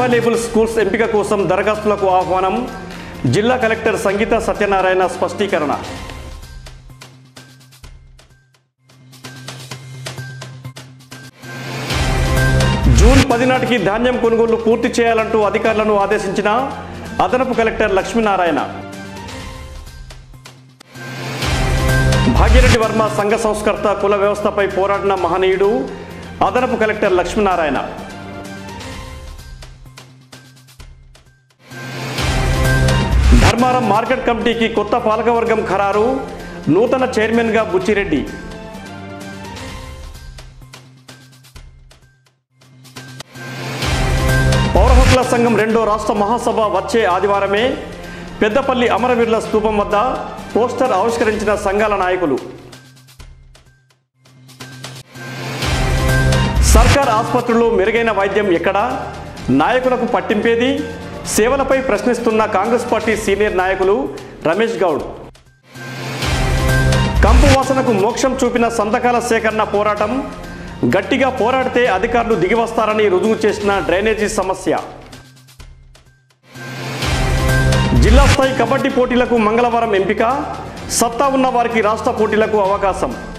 available schools ఎంపిక కోసం దరఖాస్తులకు ఆహ్వానం జిల్లా కలెక్టర్ సంగీత సత్యనారాయణ స్పష్టీకరణ జూన్ పది నాటికి ధాన్యం కొనుగోలు పూర్తి చేయాలంటూ అధికారులను ఆదేశించిన అదనపు కలెక్టర్ లక్ష్మీనారాయణ భాగ్యరెడ్డి వర్మ సంఘ సంస్కర్త కుల వ్యవస్థపై పోరాడిన మహనీయుడు అదనపు కలెక్టర్ లక్ష్మీనారాయణ ధర్మారం మార్కెట్ కమిటీకి కొత్త పాలకవర్గం ఖరారు నూతన చైర్మన్గా బుచ్చిరెడ్డి పౌర హక్కుల సంఘం రెండో రాష్ట్ర మహాసభ వచ్చే ఆదివారమే పెద్దపల్లి అమరవీరుల స్తూపం వద్ద పోస్టర్ ఆవిష్కరించిన సంఘాల నాయకులు సర్కార్ ఆసుపత్రుల్లో మెరుగైన వైద్యం ఎక్కడా నాయకులకు పట్టింపేది సేవలపై ప్రశ్నిస్తున్న కాంగ్రెస్ పార్టీ సీనియర్ నాయకులు రమేష్ గౌడ్ కంపు వాసనకు మోక్షం చూపిన సంతకాల సేకరణ పోరాటం గట్టిగా పోరాడితే అధికారులు దిగివస్తారని రుజువు చేసిన డ్రైనేజీ సమస్య జిల్లా స్థాయి కబడ్డీ పోటీలకు మంగళవారం ఎంపిక సత్తా ఉన్న వారికి రాష్ట్ర పోటీలకు అవకాశం